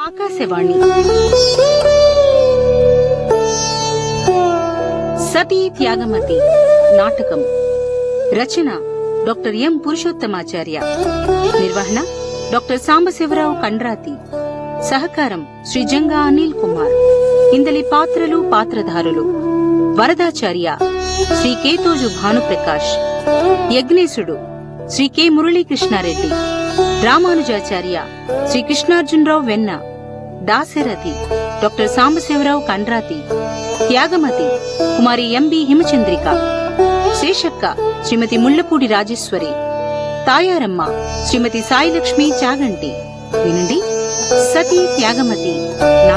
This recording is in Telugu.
ఆకాశవాణి సతీ త్యాగమతి నాటకం రచన డాక్టర్ ఎం పురుషోత్తమాచార్య నిర్వహణ డాక్టర్ సాంబశివరావు కండ్రాతి సహకారం శ్రీ జంగా అనిల్ కుమార్ ఇందలి పాత్రలు పాత్రధారులు Varadacharya Shri Ketoju Bhanuprakash Yajneshudu Shri K Muralikrishnareddy Ramanujacharya Shri Krishnarjunarao Venna Dasarathi doctor Sambasivarao Kandrati Tyagamati Kumari M B Himachandrika Seshakka Shrimati Mullapudi Rajeswari Tayaramma Shrimati Sailakshmi Chaganti వినండి సతీ త్యాగమతి